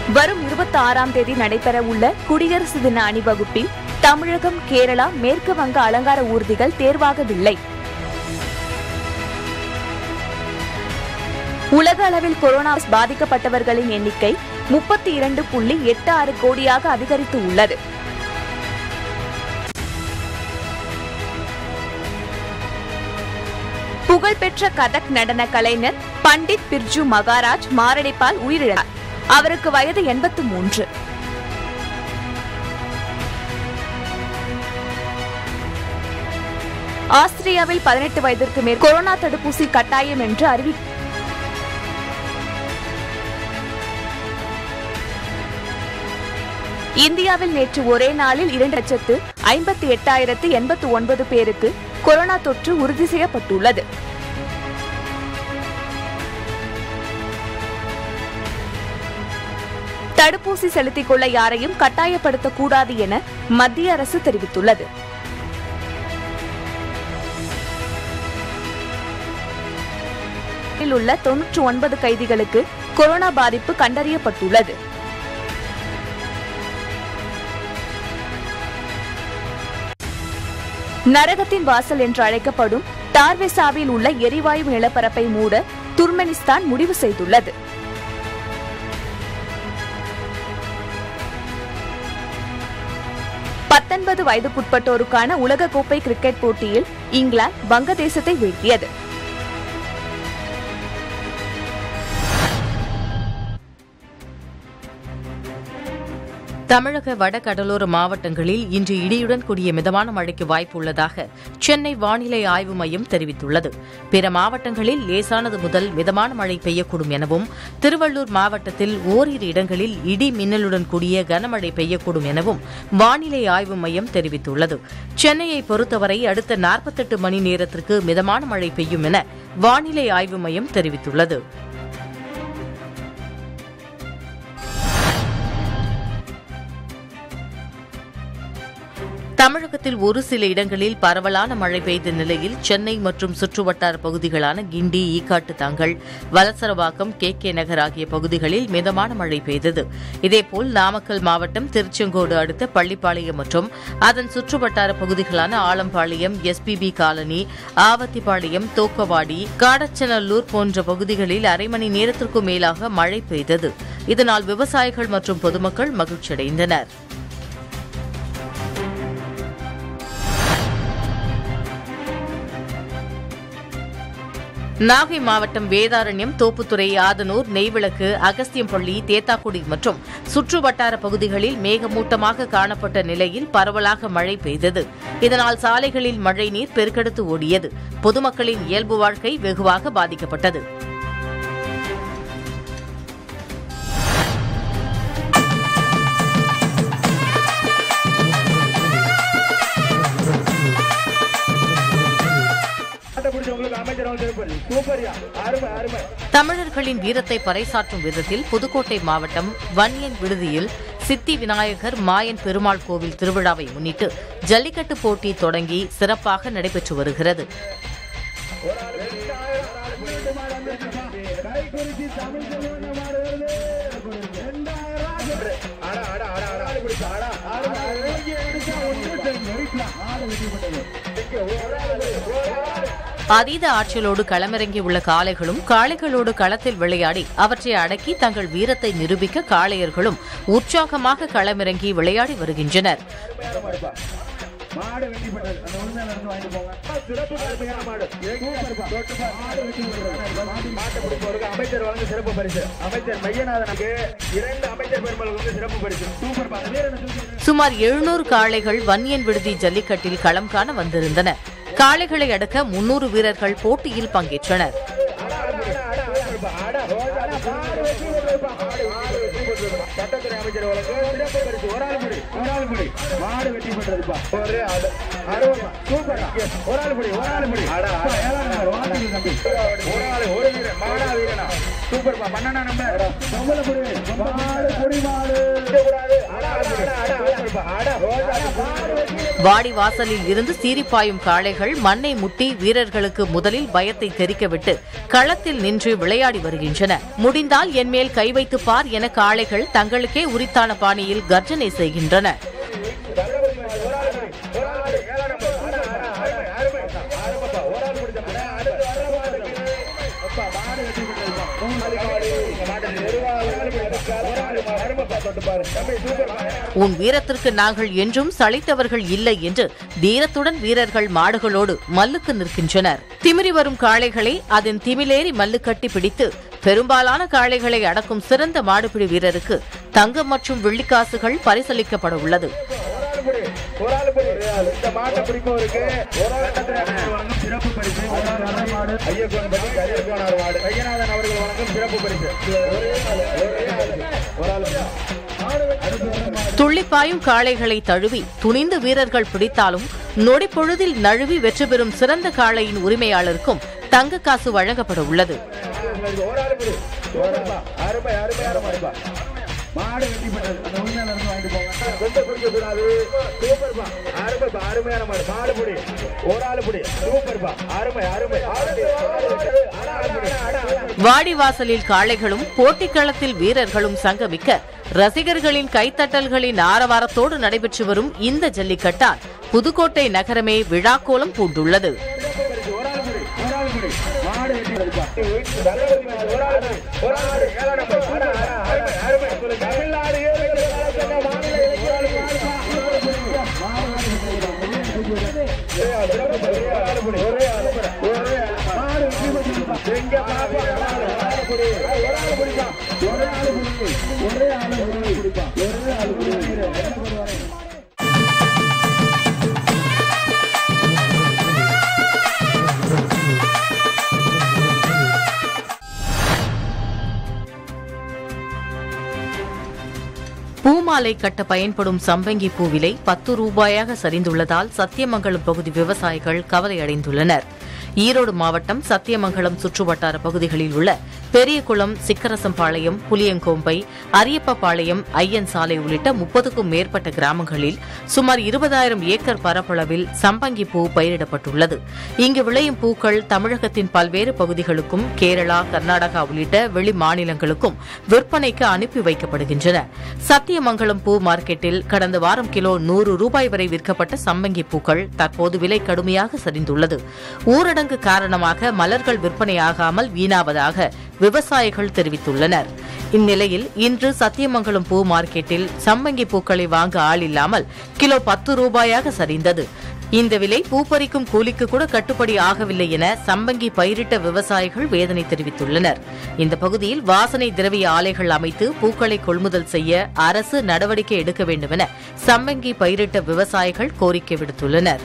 வரும் இருபத்தி ஆறாம் தேதி நடைபெற உள்ள குடியரசு தின அணிவகுப்பில் தமிழகம் கேரளா மேற்கு வங்க அலங்கார ஊர்திகள் தேர்வாகவில்லை உலக அளவில் கொரோனா பாதிக்கப்பட்டவர்களின் எண்ணிக்கை முப்பத்தி இரண்டு புள்ளி எட்டு ஆறு கோடியாக அதிகரித்து உள்ளது புகழ்பெற்ற கதக் நடன கலைஞர் பண்டிட் பிர்ஜு மகாராஜ் மாரடைப்பால் உயிரிழந்தார் அவருக்கு வயது எண்பத்து மூன்று ஆஸ்திரியாவில் பதினெட்டு வயதிற்கு மேல் கொரோனா தடுப்பூசி கட்டாயம் என்று அறிவி இந்தியாவில் நேற்று ஒரே நாளில் இரண்டு லட்சத்து ஐம்பத்தி எட்டாயிரத்து எண்பத்து ஒன்பது பேருக்கு கொரோனா தொற்று உறுதி செய்யப்பட்டுள்ளது தடுப்பூசி செலுத்திக் கொள்ள யாரையும் கட்டாயப்படுத்தக்கூடாது என மத்திய அரசு தெரிவித்துள்ளது உள்ள தொன்னூற்று ஒன்பது கைதிகளுக்கு கொரோனா பாதிப்பு கண்டறியப்பட்டுள்ளது நரகத்தின் வாசல் என்று அழைக்கப்படும் டார்வெசாவில் உள்ள எரிவாயு நிலப்பரப்பை மூட துர்மெனிஸ்தான் முடிவு செய்துள்ளது பத்தொன்பது வயதுக்குட்பட்டோருக்கான உலகக்கோப்பை கிரிக்கெட் போட்டியில் இங்கிலாந்து வங்கதேசத்தை வீழ்த்தியது தமிழக வடகடலோர மாவட்டங்களில் இன்று இடியுடன் கூடிய மிதமான மழைக்கு வாய்ப்பு உள்ளதாக சென்னை வானிலை ஆய்வு மையம் தெரிவித்துள்ளது பிற மாவட்டங்களில் லேசானது முதல் மிதமான மழை பெய்யக்கூடும் எனவும் திருவள்ளூர் மாவட்டத்தில் ஓரிரு இடங்களில் இடி மின்னலுடன் கூடிய கனமழை பெய்யக்கூடும் எனவும் வானிலை ஆய்வு மையம் தெரிவித்துள்ளது சென்னையை பொறுத்தவரை அடுத்த நாற்பத்தெட்டு மணி நேரத்திற்கு மிதமான மழை பெய்யும் என வானிலை ஆய்வு மையம் தெரிவித்துள்ளது தமிழகத்தில் ஒரு சில இடங்களில் பரவலான மழை பெய்த நிலையில் சென்னை மற்றும் சுற்றுவட்டார பகுதிகளான Guindy Ekkattuthangal Valasaravakkam K K Nagar ஆகிய பகுதிகளில் மிதமான மழை பெய்தது இதேபோல் நாமக்கல் மாவட்டம் திருச்செங்கோடு அடுத்த பள்ளிப்பாளையம் மற்றும் அதன் சுற்றுவட்டார பகுதிகளான ஆலம்பாளையம் எஸ்பிபி காலனி ஆவத்திப்பாளையம் தோக்கவாடி காடச்சநல்லூர் போன்ற பகுதிகளில் அரை மணி நேரத்திற்கும் மேலாக மழை பெய்தது இதனால் விவசாயிகள் மற்றும் பொதுமக்கள் மகிழ்ச்சியடைந்தனர் நாகை மாவட்டம் வேதாரண்யம் தோப்புத்துறை ஆதனூர் நெய்விளக்கு அகஸ்தியம்பள்ளி தேத்தாக்குடி மற்றும் சுற்று வட்டார பகுதிகளில் மேகமூட்டமாக காணப்பட்ட நிலையில் பரவலாக மழை பெய்தது இதனால் சாலைகளில் மழைநீர் பெருக்கெடுத்து ஓடியது பொதுமக்களின் இயல்பு வாழ்க்கை வெகுவாக பாதிக்கப்பட்டது தமிழர்களின் வீரத்தை பறைசாற்றும் விதத்தில் புதுக்கோட்டை மாவட்டம் வன்னியன் விடுதியில் சித்தி விநாயகர் மாயன் பெருமாள் கோவில் திருவிழாவை முன்னிட்டு ஜல்லிக்கட்டு போட்டி தொடங்கி சிறப்பாக நடைபெற்று வருகிறது அதீத ஆற்றலோடு களமிறங்கியுள்ள காளைகளும் காளைகளோடு களத்தில் விளையாடி அவற்றை அடக்கி தங்கள் வீரத்தை நிரூபிக்க காளையர்களும் உற்சாகமாக களமிறங்கி விளையாடி வருகின்றனர் மாடு வெட்டி பெற்றது அந்த உண்மையில இருந்து வாங்கிட்டு போங்க சிறப்பு கடுமையான மாடு மாட்டை பிடிப்பவருக்கு அமைச்சர் வழங்க சிறப்பு பரிசு அமைச்சர் மையநாதனுக்கு இரண்டு அமைச்சர் பெருமளுக்கு வந்து சிறப்பு பரிசு சூப்பர் பா. அந்த வீரனை தூக்கி சுமார் எழுநூறு காளைகள் வன்னியன் விடுதி ஜல்லிக்கட்டில் களம் காண வந்திருந்தன காளைகளை அடக்க முன்னூறு வீரர்கள் போட்டியில் பங்கேற்றனர் சட்டத்துறை அமைச்சர் வழங்க சிறப்பு பரிசு ஒரு ஆள் முடி ஒரு ஆள் முடி மாடு வெட்டி பண்றதுப்பா ஒரு ஆளு அருவா சூப்பர் ஒரு ஆள் முடி ஒரு ஆள் முடி ஏழாம் நம்பர் வாழ்த்துக்கள் தம்பி ஒரு ஆளு ஒரு வீரன் மாடா வீரனா சூப்பர்ப்பா பண்ணனா நம்பர் நம்மள முடி மாடு முடி மாடு கூடாது அடா அடா அடா அடா அடா ரோஜா மாடு வெட்டி வாடி வாசலில் இருந்து சீரிப்பாயும் காளைகள் மண்ணை முட்டி வீரர்களுக்கு முதலில் பயத்தை தெரிக்கவிட்டு களத்தில் நின்று விளையாடி வருகின்றன முடிந்தால் என் மேல் கை வைத்து பார் என காளைகள் தங்களுக்கே உரித்தான பாணியில் கர்ஜனை செய்கின்றன உன் வீரத்திற்கு நாங்கள் என்றும் சளைத்தவர்கள் இல்லை என்று தீரத்துடன் வீரர்கள் மாடுகளோடு மல்லுக்கு நிற்கின்றனர் திமிரி வரும் காளைகளை அதன் திமிலேறி மல்லு கட்டி பிடித்து பெரும்பாலான காளைகளை அடக்கும் சிறந்த மாடுபிடி வீரருக்கு தங்கம் மற்றும் வெள்ளிக்காசுகள் பரிசளிக்கப்பட உள்ளது ஒரு ஆளு புடி. இந்த மாட்டை பிடிப்பவருக்கு ஒரு ஆள் வழங்கும் சிறப்பு பரிசு ஐயப்பன் பட்டி கரியர்கோனார் வார்டு ஐயநாதன் அவர்கள் வழங்கும் சிறப்பு பரிசு ஒரே ஆளு, ஒரே ஆளு. ஒரு ஆளு துள்ளிப்பாயும் காளைகளை தழுவி துணிந்து வீரர்கள் பிடித்தாலும் நொடிப்பொழுதில் நழுவி வெற்றி பெறும் சிறந்த காளையின் உரிமையாளருக்கும் தங்க காசு வழங்கப்பட உள்ளது ஒரு ஆளு புடி. ஒரு ஆளு. அருமை அருமை அருமைப்பா மாடு வெட்டிப்பட்டது அந்த உண்மையில இருந்து வாங்கிட்டு போங்க ரொம்ப குடிக்க கூடாது சூப்பர்ப்பா அருமைப்பா அருமையான மாடு மாடு புடி ஒரு ஆளு புடி சூப்பர்ப்பா அருமை அருமை அருமை. அடா, அடா, அடா, அடா. வாடிவாசலில் காளைகளும் போட்டிக்களத்தில் வீரர்களும் சங்கமிக்க ரசிகர்களின் கைத்தட்டல்களின் ஆரவாரத்தோடு நடைபெற்று வரும் இந்த ஜல்லிக்கட்டால் புதுக்கோட்டை நகரமே விழாக்கோலம் பூண்டுள்ளது ஒரு ஆளு புடி, ஒரு ஆளு புடி. மாடு வெட்டிப்பட்டதுப்பா. தளபதி மாடு, ஒரு ஆளு புடி. ஒரு ஆளு, ஏழாம் நம்பர். அடா, அடா, அருமை, அருமை. தமிழ்நாடு ஏழைகள் கலாச்சார மாநில இளைஞர் மாடுப்பா. ஒரே ஆளு, ஒரே ஆளு புடி, ஒரே ஆளு, ஒரே ஆளு. மாடு வெட்டிப்பட்டதுப்பா. எங்க பாப்பா, ஒரு ஆளு, ஒரு ஆளு புடி. ஒரு ஆளு புடிப்பா. ஒரே ஆளு புடி. ஒரே ஆளு புடிப்பா. ஒரே ஆளு புடி. பூமாலை கட்ட பயன்படும் சம்பங்கி பூ விலை பத்து ரூபாயாக சரிந்துள்ளதால் சத்தியமங்கலம் பகுதி விவசாயிகள் கவலையடைந்துள்ளனர் ஈரோடு மாவட்டம் சத்தியமங்கலம் சுற்றுவட்டார பகுதிகளில் உள்ள பெரியகுளம் சிக்கரசம்பாளையம் புளியங்கோம்பை அரியப்பபாளையம் ஐயன் சாலை உள்ளிட்ட முப்பதுக்கும் மேற்பட்ட கிராமங்களில் சுமார் இருபதாயிரம் ஏக்கர் பரப்பளவில் சம்பங்கி பூ பயிரிடப்பட்டுள்ளது இங்கு விளையும் பூக்கள் தமிழகத்தின் பல்வேறு பகுதிகளுக்கும் கேரளா கர்நாடகா உள்ளிட்ட வெளி மாநிலங்களுக்கும் விற்பனைக்கு அனுப்பி வைக்கப்படுகின்றன சத்தியமங்கலம் பூ மார்க்கெட்டில் கடந்த வாரம் கிலோ நூறு ரூபாய் வரை விற்கப்பட்ட சம்பங்கி பூக்கள் தற்போது விலை கடுமையாக சரிந்துள்ளது ஊரடங்கு காரணமாக மலர்கள் விற்பனையாகாமல் வீணாவதாக விவசாயிகள் தெரிவித்துள்ளனர் இந்நிலையில் இன்று சத்தியமங்கலம் பூ மார்க்கெட்டில் சம்பங்கி பூக்களை வாங்க ஆள் இல்லாமல் கிலோ பத்து ரூபாயாக சரிந்தது இந்த விலை பூப்பறிக்கும் கூலிக்கு கூட கட்டுப்படி ஆகவில்லை என சம்பங்கி பயிரிட்ட விவசாயிகள் வேதனை தெரிவித்துள்ளனர் இந்த பகுதியில் வாசனை திரவிய ஆலைகள் அமைத்து பூக்களை கொள்முதல் செய்ய அரசு நடவடிக்கை எடுக்க வேண்டும் என சம்பங்கி பயிரிட்ட விவசாயிகள் கோரிக்கை விடுத்துள்ளனர்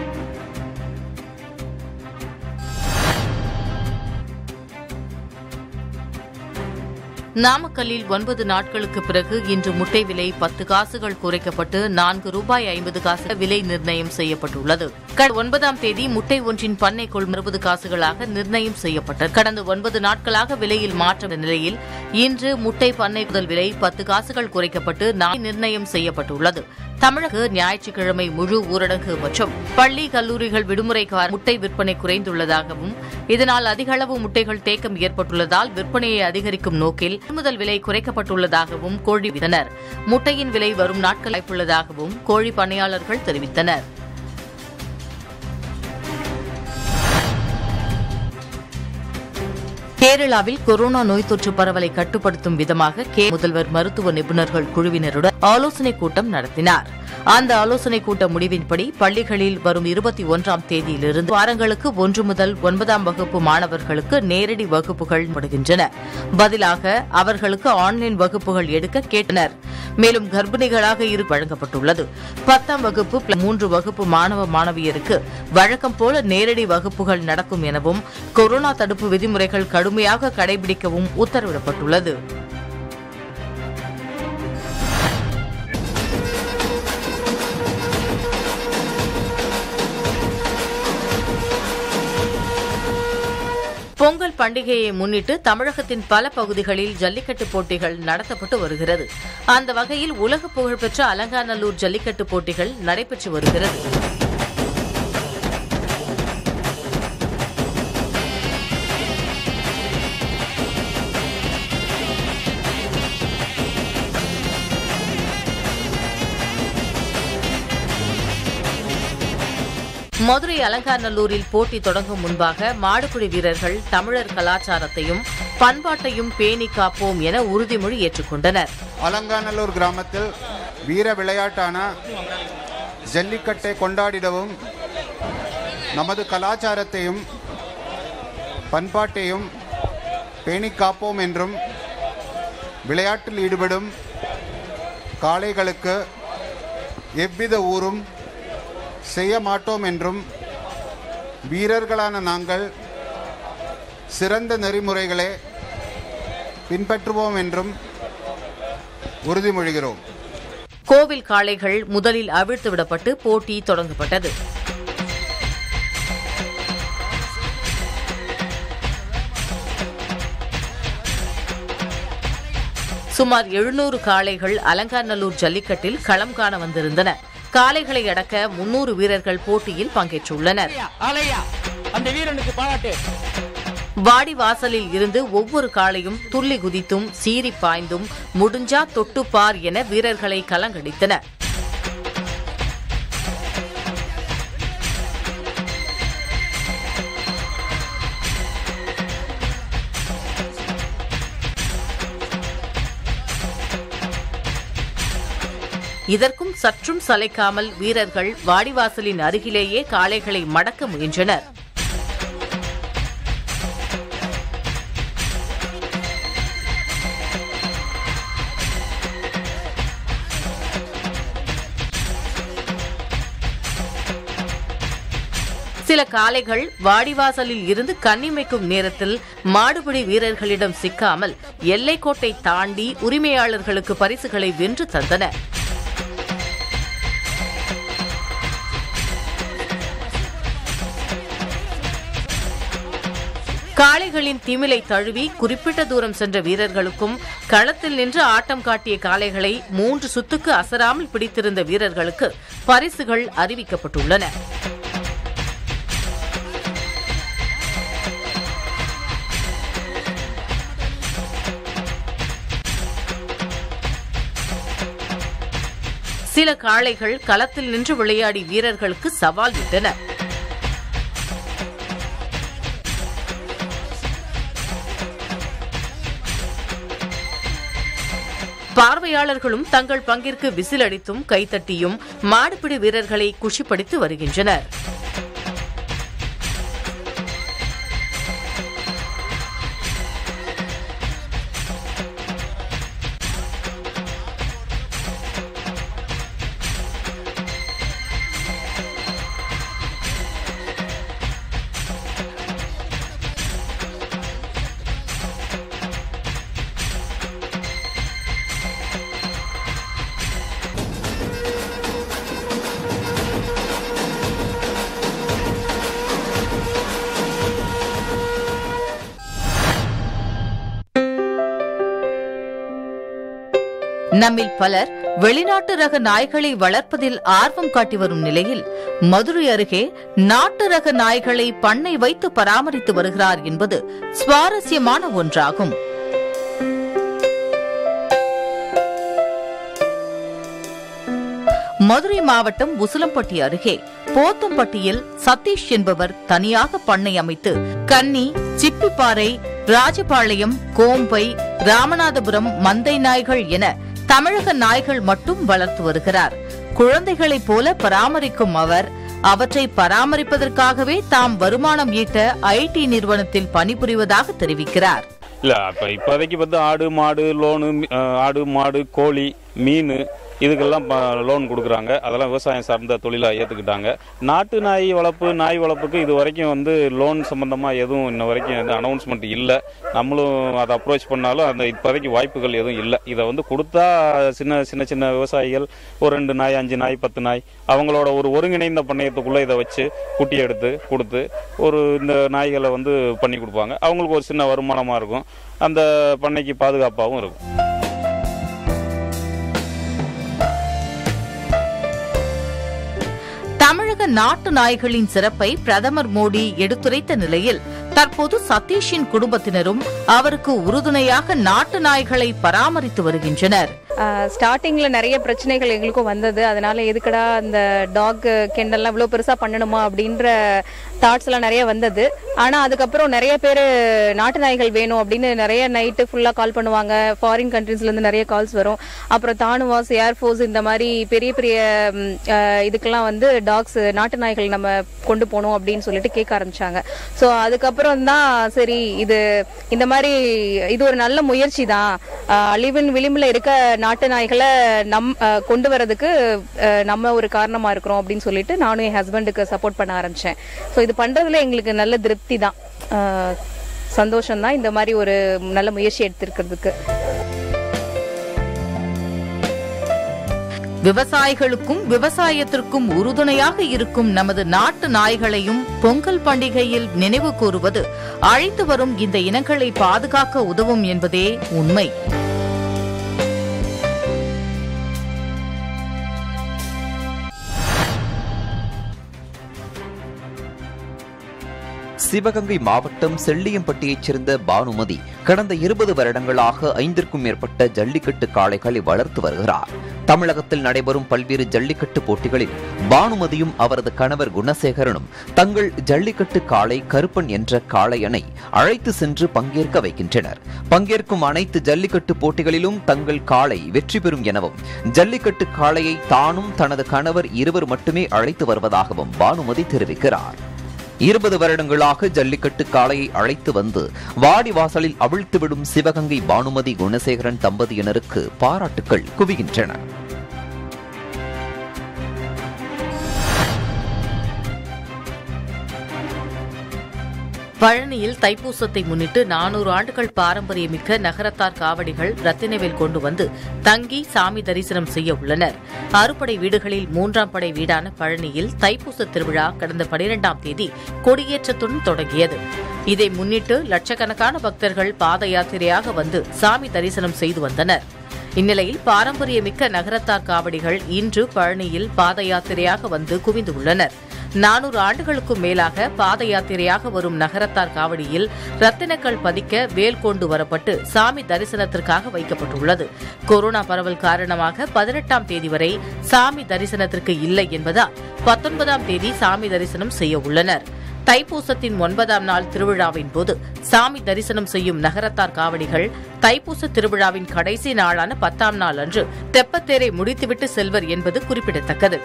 நாமக்கல்லில் ஒன்பது நாட்களுக்கு பிறகு இன்று முட்டை விலை பத்து காசுகள் குறைக்கப்பட்டு நான்கு ரூபாய் ஐம்பது காசு விலை நிர்ணயம் செய்யப்பட்டுள்ளது கடந்த ஒன்பதாம் தேதி முட்டை ஒன்றின் பண்ணை கொள் அறுபது காசுகளாக நிர்ணயம் செய்யப்பட்டது கடந்த ஒன்பது நாட்களாக விலையில் மாற்றம் நிலையில் இன்று முட்டை பண்ணை முதல் விலை பத்து காசுகள் குறைக்கப்பட்டு நாளை நிர்ணயம் செய்யப்பட்டுள்ளது தமிழக ஞாயிற்றுக்கிழமை முழு ஊரடங்கு மற்றும் பள்ளி கல்லூரிகள் விடுமுறை காரண முட்டை விற்பனை குறைந்துள்ளதாகவும் இதனால் அதிக அளவு முட்டைகள் தேக்கம் ஏற்பட்டுள்ளதால் விற்பனையை அதிகரிக்கும் நோக்கில் முதல் விலை குறைக்கப்பட்டுள்ளதாகவும் கோழி விதனர் முட்டையின் விலை வரும் நாட்கள் வாய்ப்புள்ளதாகவும் கோழி பண்ணையாளர்கள் தெரிவித்தனர் கேரளாவில் கொரோனா நோய் தொற்று பரவலை கட்டுப்படுத்தும் விதமாக கே முதல்வர் மருத்துவ நிபுணர்கள் குழுவினருடன் ஆலோசனைக் கூட்டம் நடத்தினார் அந்த ஆலோசனைக் கூட்ட முடிவின்படி பள்ளிகளில் வரும் இருபத்தி ஒன்றாம் தேதியிலிருந்து வாரங்களுக்கு ஒன்று முதல் ஒன்பதாம் வகுப்பு மாணவர்களுக்கு நேரடி வகுப்புகள் படுகின்றன பதிலாக அவர்களுக்கு ஆன்லைன் வகுப்புகள் எடுக்க கேட்டனர் மேலும் கர்ப்பிணிகளாக இரு வழங்கப்பட்டுள்ளது பத்தாம் வகுப்பு பிளஸ் மூன்று வகுப்பு மாணவ மாணவியருக்கு வழக்கம் போல நேரடி வகுப்புகள் நடக்கும் எனவும் கொரோனா தடுப்பு விதிமுறைகள் கடுமையாக கடைபிடிக்கவும் உத்தரவிடப்பட்டுள்ளது பொங்கல் பண்டிகையை முன்னிட்டு தமிழகத்தின் பல பகுதிகளில் ஜல்லிக்கட்டு போட்டிகள் நடத்தப்பட்டு வருகிறது அந்த வகையில் உலக புகழ்பெற்ற அலங்காநல்லூர் ஜல்லிக்கட்டு போட்டிகள் நடைபெற்று வருகிறது மதுரை அலங்காநல்லூரில் போட்டி தொடங்கும் முன்பாக மாடுபிடி வீரர்கள் தமிழர் கலாச்சாரத்தையும் பண்பாட்டையும் பேணி காப்போம் என உறுதிமொழி ஏற்றுக்கொண்டனர் அலங்காநல்லூர் கிராமத்தில் வீர விளையாட்டான ஜல்லிக்கட்டை கொண்டாடிடவும் நமது கலாச்சாரத்தையும் பண்பாட்டையும் பேணிக் காப்போம் என்றும் விளையாட்டில் ஈடுபடும் காளைகளுக்கு எவ்வித ஊரும் செய்ய மாட்டோம் என்றும் வீரர்களான நாங்கள் சிறந்த நெறிமுறைகளை பின்பற்றுவோம் என்றும் உறுதிமொழிகிறோம் கோவில் காளைகள் முதலில் அவிழ்த்து விடப்பட்டு போட்டி தொடங்கப்பட்டது சுமார் எழுநூறு காளைகள் அலங்காநல்லூர் ஜல்லிக்கட்டில் களம் காண வந்திருந்தன காளைகளை அடக்க முன்னூறு வீரர்கள் போட்டியில் பங்கேற்றுள்ளனர் ஆலையா அந்த வீரனுக்கு பாராட்டு வாடி வாசலில் இருந்து ஒவ்வொரு காளையும் துள்ளி குதித்தும் சீறி பாய்ந்தும் முடிஞ்சா தொட்டு பார் என வீரர்களை கலங்கடித்தன இதற்கும் சற்றும் சளைக்காமல் வீரர்கள் வாடிவாசலின் அருகிலேயே காளைகளை மடக்க முயன்றனர் சில காளைகள் வாடிவாசலில் இருந்து கண்ணிமைக்கும் நேரத்தில் மாடுபிடி வீரர்களிடம் சிக்காமல் எல்லைக்கோட்டை தாண்டி உரிமையாளர்களுக்கு பரிசுகளை வென்று தந்தன காளைகளின் திமிலை தழுவி குறிப்பிட்ட தூரம் சென்ற வீரர்களுக்கும் களத்தில் நின்று ஆட்டம் காட்டிய காளைகளை மூன்று சுத்துக்கு அசராமல் பிடித்திருந்த வீரர்களுக்கு பரிசுகள் அறிவிக்கப்பட்டுள்ளன சில காளைகள் களத்தில் நின்று விளையாடி வீரர்களுக்கு சவால் விட்டன பார்வையாளர்களும் தங்கள் பங்கிற்கு விசில் அடித்தும் கைத்தட்டியும் மாடுபிடி வீரர்களை குஷிப்படுத்தி வருகின்றனர் நம்மில் பலர் வெளிநாட்டு ரக நாய்களை வளர்ப்பதில் ஆர்வம் காட்டி வரும் நிலையில் மதுரை அருகே நாட்டு ரக நாய்களை பண்ணை வைத்து பராமரித்து வருகிறார் என்பது சுவாரஸ்யமான ஒன்றாகும் மதுரை மாவட்டம் உசிலம்பட்டி அருகே போத்தம்பட்டியில் சதீஷ் என்பவர் தனியாக பண்ணை அமைத்து கன்னி சிப்பிப்பாறை ராஜபாளையம் கோம்பை ராமநாதபுரம் மந்தை நாய்கள் என தமிழக நாய்கள் மட்டும் வளர்த்து வருகிறார் குழந்தைகளைப் போல பராமரிக்கும் அவர் அவற்றை பராமரிப்பதற்காகவே தாம் வருமானம் ஈட்ட ஐடி நிறுவனத்தில் பணிபுரிவதாக தெரிவிக்கிறார் இல்லை இப்போ இப்போதைக்கு வந்து ஆடு மாடு லோனு மி- அஹ், ஆடு மாடு கோழி மீன் இதுக்கெல்லாம் லோன் கொடுக்குறாங்க அதெல்லாம் விவசாயம் சார்ந்த தொழிலாக ஏற்றுக்கிட்டாங்க நாட்டு நாய் வளர்ப்பு நாய் வளர்ப்புக்கு இது வரைக்கும் வந்து லோன் சம்மந்தமாக எதுவும் இன்ன வரைக்கும் எதுவும் அனௌன்ஸ்மெண்ட் இல்லை நம்மளும் அதை அப்ரோச் பண்ணாலும் அந்த இப்போதைக்கு வாய்ப்புகள் எதுவும் இல்லை இதை வந்து கொடுத்தா சின்ன சின்ன சின்ன விவசாயிகள் ஒரு ரெண்டு நாய் அஞ்சு நாய் பத்து நாய் அவங்களோட ஒரு ஒருங்கிணைந்த பண்ணையத்துக்குள்ளே இதை வச்சு குட்டி எடுத்து கொடுத்து ஒரு இந்த நாய்களை வந்து பண்ணி கொடுப்பாங்க அவங்களுக்கு ஒரு சின்ன வருமானமாக இருக்கும் அந்த பண்ணைக்கு பாதுகாப்பாகவும் இருக்கும் தமிழக நாட்டு நாய்களின் சிறப்பை பிரதமர் மோடி எடுத்துரைத்த நிலையில் தற்போது சதீஷின் குடும்பத்தினரும் அவருக்கு உறுதுணையாக நாட்டு நாய்களை பராமரித்து வருகின்றனர் ஸ்டார்டிங்ல நிறைய பிரச்சனைகள் எங்களுக்கும் வந்தது அதனால எதுக்கடா அந்த டாக் கெண்டல்லாம் இவ்வளோ பெருசா பண்ணணுமா அப்படின்ற தாட்ஸ் எல்லாம் நிறைய வந்தது ஆனா அதுக்கப்புறம் நிறைய பேர் நாட்டு நாய்கள் வேணும் அப்படின்னு நிறைய நைட்டு ஃபுல்லா கால் பண்ணுவாங்க ஃபாரின் கண்ட்ரீஸ்ல இருந்து நிறைய கால்ஸ் வரும் அப்புறம் தானுவாஸ் ஏர்ஃபோர்ஸ் இந்த மாதிரி பெரிய பெரிய ம், அஹ், இதுக்கெல்லாம் வந்து டாக்ஸ் நாட்டு நாய்கள் நம்ம கொண்டு போகணும் அப்படின்னு சொல்லிட்டு கேட்க ஆரம்பிச்சாங்க ஸோ அதுக்கப்புறம் தான் சரி இது இந்த மாதிரி இது ஒரு நல்ல முயற்சி தான் அஹ், அழிவின் விளிம்புல இருக்க நாட்டு நாய்களை நம் அஹ், கொண்டு வரதுக்கு அஹ், நம்ம ஒரு காரணமா இருக்கிறோம் அப்படின்னு சொல்லிட்டு நானும் என் ஹஸ்பண்டுக்கு சப்போர்ட் பண்ண ஆரம்பிச்சேன் ஸோ இது பண்றதுல எங்களுக்கு நல்ல திருப்தி தான் சந்தோஷம் தான் இந்த மாதிரி ஒரு நல்ல முயற்சி எடுத்திருக்கிறதுக்கு விவசாயிகளுக்கும் விவசாயத்திற்கும் உறுதுணையாக இருக்கும் நமது நாட்டு நாய்களையும் பொங்கல் பண்டிகையில் நினைவு கூறுவது அழிந்து வரும் இந்த இனங்களை பாதுகாக்க உதவும் என்பதே உண்மை சிவகங்கை மாவட்டம் செல்லியம்பட்டியைச் சேர்ந்த பானுமதி கடந்த இருபது வருடங்களாக ஐந்திற்கும் மேற்பட்ட ஜல்லிக்கட்டு காளைகளை வளர்த்து வருகிறார் தமிழகத்தில் நடைபெறும் பல்வேறு ஜல்லிக்கட்டு போட்டிகளில் பானுமதியும் அவரது கணவர் குணசேகரனும் தங்கள் ஜல்லிக்கட்டு காளை கருப்பன் என்ற காளையனை அழைத்து சென்று பங்கேற்க வைக்கின்றனர் பங்கேற்கும் அனைத்து ஜல்லிக்கட்டு போட்டிகளிலும் தங்கள் காளை வெற்றி பெறும் எனவும் ஜல்லிக்கட்டு காளையை தானும் தனது கணவர் இருவர் மட்டுமே அழைத்து வருவதாகவும் பானுமதி தெரிவிக்கிறார் இருபது வருடங்களாக ஜல்லிக்கட்டு காளையை அழைத்து வந்து வாடி வாசலில் அவிழ்த்துவிடும் சிவகங்கை பானுமதி குணசேகரன் தம்பதியினருக்கு பாராட்டுக்கள் குவிகின்றன பழனியில் தைப்பூசத்தை முன்னிட்டு நானூறு ஆண்டுகள் பாரம்பரியமிக்க நகரத்தார் காவடிகள் ரத்தினவேல் கொண்டு வந்து தங்கி சாமி தரிசனம் செய்ய உள்ளனர் அறுபடை வீடுகளில் மூன்றாம் படை வீடான பழனியில் தைப்பூச திருவிழா கடந்த பனிரெண்டாம் தேதி கொடியேற்றத்துடன் தொடங்கியது இதை முன்னிட்டு லட்சக்கணக்கான பக்தர்கள் பாத யாத்திரையாக வந்து சாமி தரிசனம் செய்து வந்தனர் இந்நிலையில் பாரம்பரியமிக்க நகரத்தார் காவடிகள் இன்று பழனியில் பாத யாத்திரையாக வந்து குவிந்து உள்ளனர் நானூறு ஆண்டுகளுக்கும் மேலாக பாத யாத்திரையாக வரும் நகரத்தார் காவடியில் ரத்தினக்கல் பதிக்க வேல் கொண்டு வரப்பட்டு சாமி தரிசனத்திற்காக வைக்கப்பட்டுள்ளது கொரோனா பரவல் காரணமாக பதினெட்டாம் தேதி வரை சாமி தரிசனத்திற்கு இல்லை என்பதால் பத்தொன்பதாம் தேதி சாமி தரிசனம் செய்ய உள்ளனர் தைப்பூசத்தின் ஒன்பதாம் நாள் திருவிழாவின் போது சாமி தரிசனம் செய்யும் நகரத்தார் காவடிகள் தைப்பூச திருவிழாவின் கடைசி நாளான பத்தாம் நாள் அன்று தெப்பத்தேரை முடித்துவிட்டு செல்வர் என்பது குறிப்பிடத்தக்கது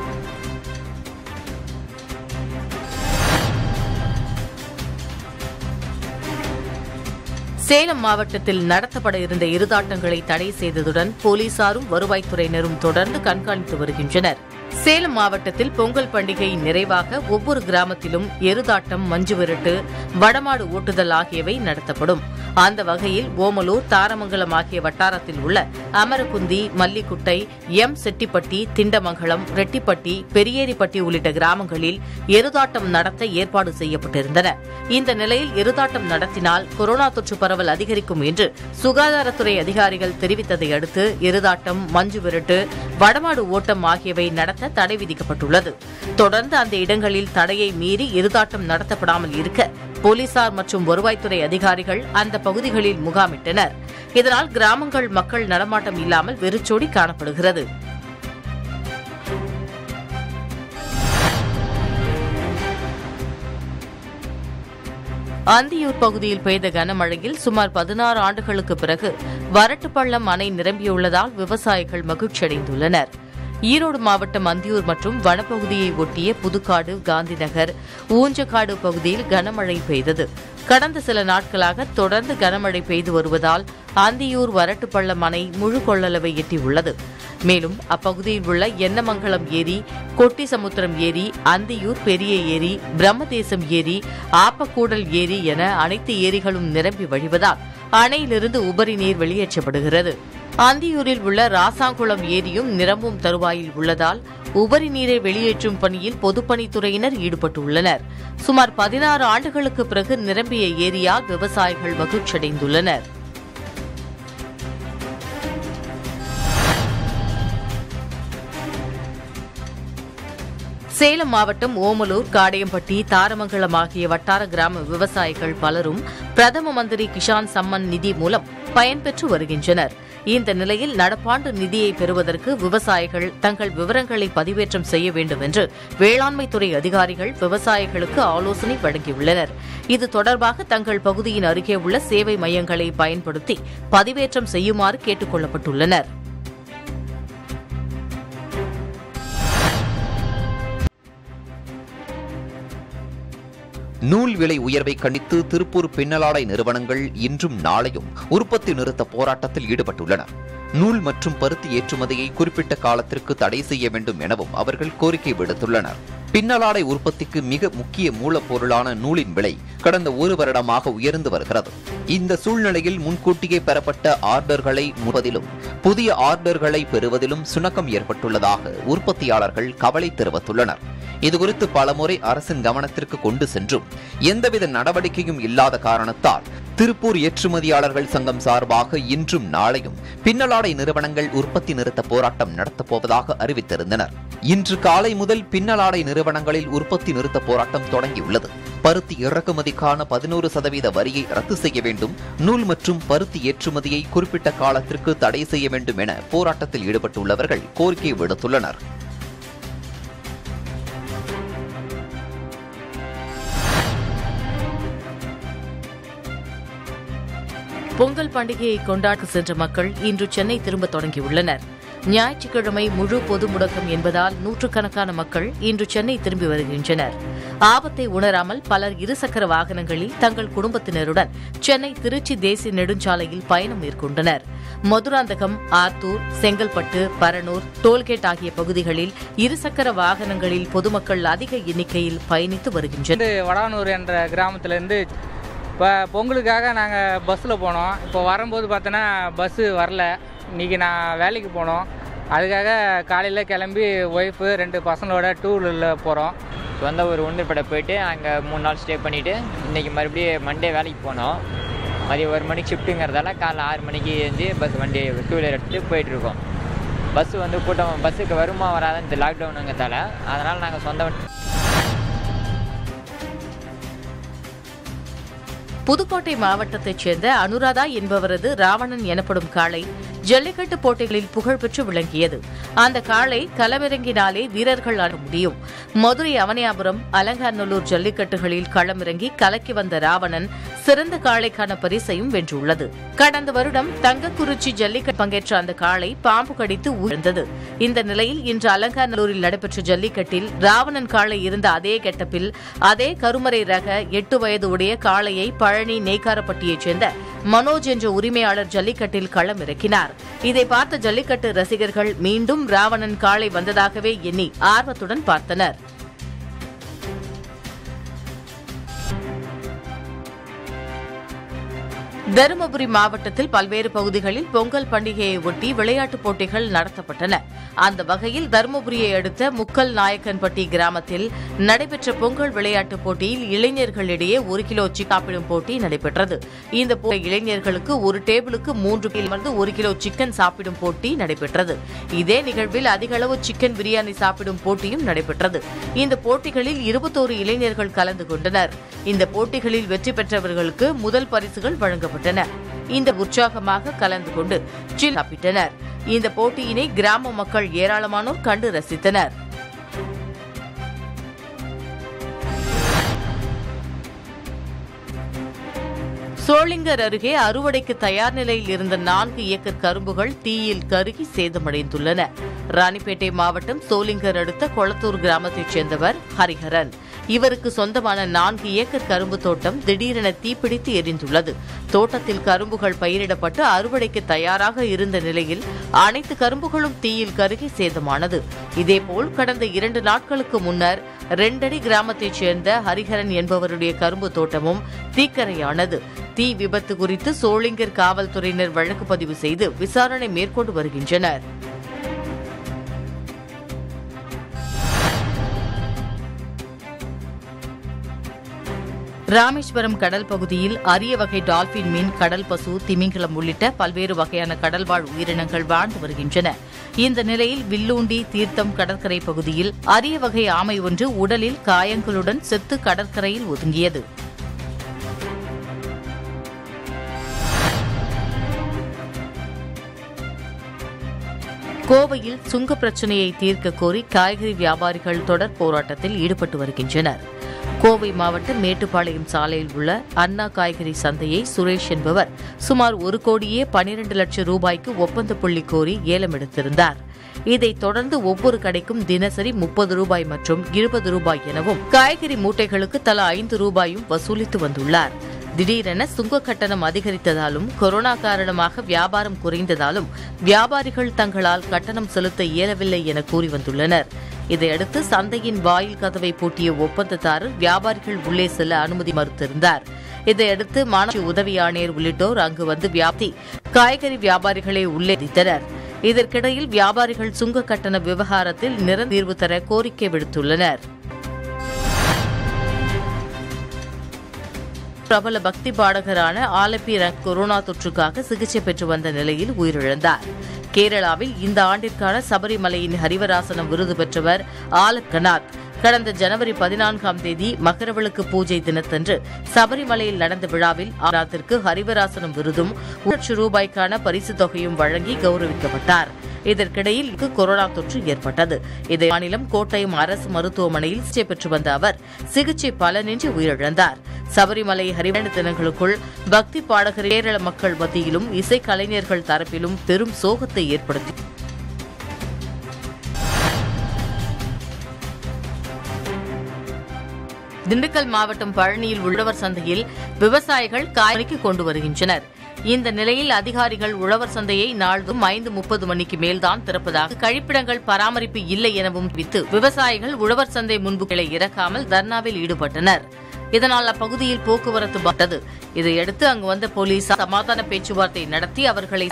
சேலம் மாவட்டத்தில் நடத்தப்பட இருந்த இருதாட்டங்களை தடை செய்ததுடன் போலீசாரும் வருவாய்த்துறையினரும் தொடர்ந்து கண்காணித்து வருகின்றனர் சேலம் மாவட்டத்தில் பொங்கல் பண்டிகை நிறைவாக ஒவ்வொரு கிராமத்திலும் எருதாட்டம் மஞ்சு விரட்டு வடமாடு ஓட்டுதல் ஆகியவை நடத்தப்படும் அந்த வகையில் ஓமலூர் தாரமங்கலம் ஆகிய வட்டாரத்தில் உள்ள அமரகுந்தி மல்லிக்குட்டை எம் செட்டிப்பட்டி திண்டமங்கலம் ரெட்டிப்பட்டி பெரியேரிப்பட்டி உள்ளிட்ட கிராமங்களில் எருதாட்டம் நடத்த ஏற்பாடு செய்யப்பட்டிருந்தன இந்த நிலையில் எருதாட்டம் நடத்தினால் கொரோனா தொற்று பரவல் அதிகரிக்கும் என்று சுகாதாரத்துறை அதிகாரிகள் தெரிவித்ததை அடுத்து எருதாட்டம் மஞ்சு விரட்டு வடமாடு ஓட்டம் ஆகியவை நடத்த தடை விதிக்கப்பட்டுள்ளது தொடர்ந்து அந்த இடங்களில் தடையை மீறி எருதாட்டம் நடத்தப்படாமல் இருக்க போலீசார் மற்றும் வருவாய்த்துறை அதிகாரிகள் அந்த பகுதிகளில் முகாமிட்டனர் இதனால் கிராமங்கள் மக்கள் நடமாட்டம் இல்லாமல் வெறிச்சோடி காணப்படுகிறது அந்தியூர் பகுதியில் பெய்த கனமழையில் சுமார் பதினாறு ஆண்டுகளுக்கு பிறகு வரட்டு பள்ளம் அணை நிரம்பியுள்ளதால் விவசாயிகள் மகிழ்ச்சியடைந்துள்ளனர் ஈரோடு மாவட்டம் அந்தியூர் மற்றும் வனப்பகுதியை ஒட்டிய புதுக்காடு காந்திநகர் ஊஞ்சக்காடு பகுதியில் கனமழை பெய்தது கடந்த சில நாட்களாக தொடர்ந்து கனமழை பெய்து வருவதால் அந்தியூர் வரட்டுப்பள்ளம் அணை முழு கொள்ளளவை எட்டியுள்ளது மேலும் அப்பகுதியில் உள்ள எண்ணமங்கலம் ஏரி கொட்டிசமுத்திரம் ஏரி அந்தியூர் பெரிய ஏரி பிரம்மதேசம் ஏரி ஆப்பக்கூடல் ஏரி என அனைத்து ஏரிகளும் நிரம்பி வழிவதால் அணையிலிருந்து உபரி நீர் வெளியேற்றப்படுகிறது அந்தியூரில் உள்ள ராசாங்குளம் ஏரியும் நிரம்பும் தருவாயில் உள்ளதால் உபரி நீரை வெளியேற்றும் பணியில் பொதுப்பணித்துறையினர் ஈடுபட்டுள்ளனர் சுமார் பதினாறு ஆண்டுகளுக்கு பிறகு நிரம்பிய ஏரியால் விவசாயிகள் மகிழ்ச்சியடைந்துள்ளனர் சேலம் மாவட்டம் ஓமலூர் காடையம்பட்டி தாரமங்கலம் ஆகிய வட்டார கிராம விவசாயிகள் பலரும் பிரதம மந்திரி கிஷான் சம்மன் நிதி மூலம் பயன்பெற்று வருகின்றனர் இந்த நிலையில் நடப்பாண்டு நிதியை பெறுவதற்கு விவசாயிகள் தங்கள் விவரங்களை பதிவேற்றம் செய்ய வேண்டும் என்று வேளாண்மைத்துறை அதிகாரிகள் விவசாயிகளுக்கு ஆலோசனை வழங்கியுள்ளனர் இது தொடர்பாக தங்கள் பகுதியின் அருகே உள்ள சேவை மையங்களை பயன்படுத்தி பதிவேற்றம் செய்யுமாறு கேட்டுக் கொள்ளப்பட்டுள்ளனர் நூல் விலை உயர்வை கண்டித்து திருப்பூர் பின்னலாடை நிறுவனங்கள் இன்றும் நாளையும் உற்பத்தி நிறுத்த போராட்டத்தில் ஈடுபட்டுள்ளனர் நூல் மற்றும் பருத்தி ஏற்றுமதியை குறிப்பிட்ட காலத்திற்கு தடை செய்ய வேண்டும் எனவும் அவர்கள் கோரிக்கை விடுத்துள்ளனர் பின்னலாடை உற்பத்திக்கு மிக முக்கிய மூலப்பொருளான நூலின் விலை கடந்த ஒரு வருடமாக உயர்ந்து வருகிறது இந்த சூழ்நிலையில் முன்கூட்டியே பெறப்பட்ட ஆர்டர்களை முப்பதிலும் புதிய ஆர்டர்களை பெறுவதிலும் சுணக்கம் ஏற்பட்டுள்ளதாக உற்பத்தியாளர்கள் கவலை தெரிவித்துள்ளனர் இதுகுறித்து பலமுறை அரசின் கவனத்திற்கு கொண்டு சென்றும் எந்தவித நடவடிக்கையும் இல்லாத காரணத்தால் திருப்பூர் ஏற்றுமதியாளர்கள் சங்கம் சார்பாக இன்றும் நாளையும் பின்னலாடை நிறுவனங்கள் உற்பத்தி நிறுத்த போராட்டம் நடத்தப் போவதாக அறிவித்திருந்தனர் இன்று காலை முதல் பின்னலாடை நிறுவனங்களில் உற்பத்தி நிறுத்த போராட்டம் தொடங்கியுள்ளது பருத்தி இறக்குமதிக்கான பதினோரு சதவீத வரியை ரத்து செய்ய வேண்டும் நூல் மற்றும் பருத்தி ஏற்றுமதியை குறிப்பிட்ட காலத்திற்கு தடை செய்ய வேண்டும் என போராட்டத்தில் ஈடுபட்டுள்ளவர்கள் கோரிக்கை விடுத்துள்ளனர் பொங்கல் பண்டிகையை கொண்டாட சென்ற மக்கள் இன்று சென்னை திரும்ப தொடங்கியுள்ளனர் ஞாயிற்றுக்கிழமை முழு பொது முடக்கம் என்பதால் நூற்றுக்கணக்கான மக்கள் இன்று சென்னை திரும்பி வருகின்றனர் ஆபத்தை உணராமல் பலர் இருசக்கர வாகனங்களில் தங்கள் குடும்பத்தினருடன் சென்னை திருச்சி தேசிய நெடுஞ்சாலையில் பயணம் மேற்கொண்டனர் மதுராந்தகம் ஆத்தூர் செங்கல்பட்டு பரனூர் டோல்கேட் ஆகிய பகுதிகளில் இருசக்கர வாகனங்களில் பொதுமக்கள் அதிக எண்ணிக்கையில் பயணித்து வருகின்றனர் வந்து வடானூர் என்ற கிராமத்துலேருந்து இப்போ பொங்கலுக்காக நாங்கள் பஸ்ஸில் போனோம் இப்போ வரும்போது பார்த்தோன்னா பஸ்ஸு வரல இன்றைக்கி நான் வேலைக்கு போனோம் அதுக்காக காலையில் கிளம்பி ஒய்ஃபு ரெண்டு பசங்களோட டூ வீலரில் போகிறோம் சொந்த ஊர் உண்டிப்படை போயிட்டு அங்கே மூணு நாள் ஸ்டே பண்ணிவிட்டு இன்றைக்கி மறுபடியும் மண்டே வேலைக்கு போனோம் மதியம் ஒரு மணிக்கு ஷிஃப்ட்டுங்கிறதால காலைல ஆறு மணிக்கு எழுந்து பஸ் வண்டி டூ வீலர் எடுத்துகிட்டு போயிட்டுருக்கோம் பஸ்ஸு வந்து கூட்டம் பஸ்ஸுக்கு வருமா வராதுன்னு இந்த லாக்டவுனுங்கிறதால அதனால் நாங்கள் சொந்த வண்டி புதுக்கோட்டை மாவட்டத்தைச் சேர்ந்த அனுராதா என்பவரது ராவணன் எனப்படும் காளை ஜல்லிக்கட்டு போட்டிகளில் புகழ்பெற்று விளங்கியது அந்த காளை களமிறங்கினாலே வீரர்கள் ஆட முடியும் மதுரை அவனியாபுரம் அலங்காநல்லூர் ஜல்லிக்கட்டுகளில் களமிறங்கி கலக்கி வந்த ராவணன் சிறந்த காளைக்கான பரிசையும் வென்றுள்ளது கடந்த வருடம் தங்கக்குறிச்சி ஜல்லிக்கட்டு பங்கேற்ற அந்த காளை பாம்பு கடித்து உயிர்ந்தது இந்த நிலையில் இன்று அலங்காநல்லூரில் நடைபெற்ற ஜல்லிக்கட்டில் ராவணன் காளை இருந்த அதே கெட்டப்பில் அதே கருமறை ரக எட்டு வயது உடைய காளையை பழனி நெய்க்காரப்பட்டியைச் சேர்ந்த மனோஜ் என்ற உரிமையாளர் ஜல்லிக்கட்டில் களமிறக்கினார் இதை பார்த்த ஜல்லிக்கட்டு ரசிகர்கள் மீண்டும் ராவணன் காளை வந்ததாகவே எண்ணி ஆர்வத்துடன் பார்த்தனர் தருமபுரி மாவட்டத்தில் பல்வேறு பகுதிகளில் பொங்கல் பண்டிகையை ஒட்டி விளையாட்டுப் போட்டிகள் நடத்தப்பட்டன அந்த வகையில் தருமபுரியை அடுத்த முக்கல் நாயக்கன்பட்டி கிராமத்தில் நடைபெற்ற பொங்கல் விளையாட்டுப் போட்டியில் இளைஞர்களிடையே ஒரு கிலோ சிக்கன் சாப்பிடும் போட்டி நடைபெற்றது இந்த போட்டி இளைஞர்களுக்கு ஒரு டேபிளுக்கு மூன்று பேர் வந்து ஒரு கிலோ சிக்கன் சாப்பிடும் போட்டி நடைபெற்றது இதே நிகழ்வில் அதிக அளவு சிக்கன் பிரியாணி சாப்பிடும் போட்டியும் நடைபெற்றது இந்த போட்டிகளில் இருபத்தோரு இளைஞர்கள் கலந்து கொண்டனர் இந்த போட்டிகளில் வெற்றி பெற்றவர்களுக்கு முதல் பரிசுகள் வழங்கப்பட்டன இந்த உற்சாகமாக கலந்து கொண்டு சில் சாப்பிட்டனர் இந்த போட்டியினை கிராம மக்கள் ஏராளமானோர் கண்டு ரசித்தனர் சோளிங்கர் அருகே அறுவடைக்கு தயார் நிலையில் இருந்த நான்கு ஏக்கர் கரும்புகள் தீயில் கருகி சேதமடைந்துள்ளன ராணிப்பேட்டை மாவட்டம் சோளிங்கர் அடுத்த கொளத்தூர் கிராமத்தைச் சேர்ந்தவர் ஹரிஹரன் இவருக்கு சொந்தமான நான்கு ஏக்கர் கரும்பு தோட்டம் திடீரென தீப்பிடித்து எரிந்துள்ளது தோட்டத்தில் கரும்புகள் பயிரிடப்பட்டு அறுவடைக்கு தயாராக இருந்த நிலையில் அனைத்து கரும்புகளும் தீயில் கருகி சேதமானது இதேபோல் கடந்த இரண்டு நாட்களுக்கு முன்னர் ரெண்டடி கிராமத்தைச் சேர்ந்த ஹரிஹரன் என்பவருடைய கரும்பு தோட்டமும் தீக்கரையானது தீ விபத்து குறித்து சோளிங்கர் காவல்துறையினர் வழக்கு பதிவு செய்து விசாரணை மேற்கொண்டு வருகின்றனர் ராமேஸ்வரம் கடல் பகுதியில் அரிய வகை டால்பின் மீன் கடல் பசு திமிங்கலம் உள்ளிட்ட பல்வேறு வகையான கடல்வாழ் உயிரினங்கள் வாழ்ந்து வருகின்றன இந்த நிலையில் வில்லூண்டி தீர்த்தம் கடற்கரை பகுதியில் அரிய வகை ஆமை ஒன்று உடலில் காயங்களுடன் செத்து கடற்கரையில் ஒதுங்கியது கோவையில் சுங்க பிரச்சினையை தீர்க்க கோரி காய்கறி வியாபாரிகள் தொடர் போராட்டத்தில் ஈடுபட்டு வருகின்றனர் கோவை மாவட்டம் மேட்டுப்பாளையம் சாலையில் உள்ள அண்ணா காய்கறி சந்தையை சுரேஷ் என்பவர் சுமார் ஒரு கோடியே பனிரெண்டு லட்சம் ரூபாய்க்கு ஒப்பந்த புள்ளி கோரி ஏலம் எடுத்திருந்தார் இதைத் தொடர்ந்து ஒவ்வொரு கடைக்கும் தினசரி முப்பது ரூபாய் மற்றும் இருபது ரூபாய் எனவும் காய்கறி மூட்டைகளுக்கு தலா ஐந்து ரூபாயும் வசூலித்து வந்துள்ளார் திடீரென சுங்க கட்டணம் அதிகரித்ததாலும் கொரோனா காரணமாக வியாபாரம் குறைந்ததாலும் வியாபாரிகள் தங்களால் கட்டணம் செலுத்த இயலவில்லை என கூறி வந்துள்ளனர் இதையடுத்து சந்தையின் வாயில் கதவை பூட்டிய ஒப்பந்ததாரர் வியாபாரிகள் உள்ளே செல்ல அனுமதி மறுத்திருந்தார் இதையடுத்து மாநகராட்சி உதவி ஆணையர் உள்ளிட்டோர் அங்கு வந்து வியாப்தி காய்கறி வியாபாரிகளை உள்ளே விதித்தனர் இதற்கிடையில் வியாபாரிகள் சுங்க கட்டண விவகாரத்தில் நிரந்தர தீர்வு தர கோரிக்கை விடுத்துள்ளனர் பிரபல பக்தி பாடகரான ஆலப்பி ரங் கொரோனா தொற்றுக்காக சிகிச்சை பெற்று வந்த நிலையில் உயிரிழந்தார் கேரளாவில் இந்த ஆண்டிற்கான சபரிமலையின் ஹரிவராசனம் விருது பெற்றவர் ஆலப் கனாத் கடந்த ஜனவரி பதினான்காம் தேதி மகரவிளக்கு பூஜை தினத்தன்று சபரிமலையில் நடந்த விழாவில் ஆனாத்திற்கு ஹரிவராசனம் விருதும் ஒரு லட்சம் ரூபாய்க்கான பரிசுத் தொகையும் வழங்கி கௌரவிக்கப்பட்டார் இதற்கிடையில் இங்கு கொரோனா தொற்று ஏற்பட்டது இதை மாநிலம் கோட்டயம் அரசு மருத்துவமனையில் சிகிச்சை பெற்று வந்த அவர் சிகிச்சை பலனின்றி உயிரிழந்தார் சபரிமலை ஹரிவராசன தினங்களுக்குள் பக்தி பாடகர் கேரள மக்கள் மத்தியிலும் இசைக்கலைஞர்கள் தரப்பிலும் பெரும் சோகத்தை ஏற்படுத்தி திண்டுக்கல் மாவட்டம் பழனியில் உழவர் சந்தையில் விவசாயிகள் காய்கறிக்கு கொண்டு வருகின்றனர் இந்த நிலையில் அதிகாரிகள் உழவர் சந்தையை நாள்தும் ஐந்து முப்பது மணிக்கு மேல்தான் திறப்பதாக கழிப்பிடங்கள் பராமரிப்பு இல்லை எனவும் வித்து விவசாயிகள் உழவர் சந்தை முன்புகளை இறக்காமல் தர்ணாவில் ஈடுபட்டனர் இதனால் அப்பகுதியில் போக்குவரத்து பட்டது இதையடுத்து அங்கு வந்த போலீசார் சமாதான பேச்சுவார்த்தை நடத்தி அவர்களை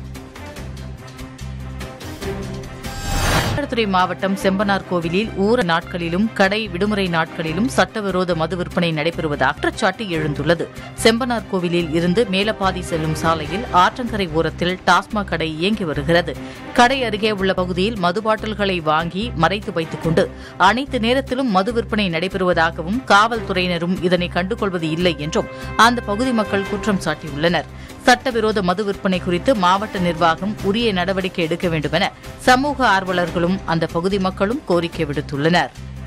மயிலாடுதுறை மாவட்டம் செம்பனார் கோவிலில் ஊர நாட்களிலும் கடை விடுமுறை நாட்களிலும் சட்டவிரோத மது விற்பனை நடைபெறுவதாக குற்றச்சாட்டு எழுந்துள்ளது செம்பனார் கோவிலில் இருந்து மேலப்பாதி செல்லும் சாலையில் ஆற்றங்கரை ஓரத்தில் டாஸ்மாக் கடை இயங்கி வருகிறது கடை அருகே உள்ள பகுதியில் மது பாட்டில்களை வாங்கி மறைத்து வைத்துக் கொண்டு அனைத்து நேரத்திலும் மது விற்பனை நடைபெறுவதாகவும் காவல்துறையினரும் இதனை கண்டுகொள்வது இல்லை என்றும் அந்த பகுதி மக்கள் குற்றம் சாட்டியுள்ளனர் சட்டவிரோத மது விற்பனை குறித்து மாவட்ட நிர்வாகம் உரிய நடவடிக்கை எடுக்க வேண்டுமென சமூக ஆர்வலர்களும் அந்த பகுதி மக்களும் கோரிக்கை விடுத்துள்ளனர்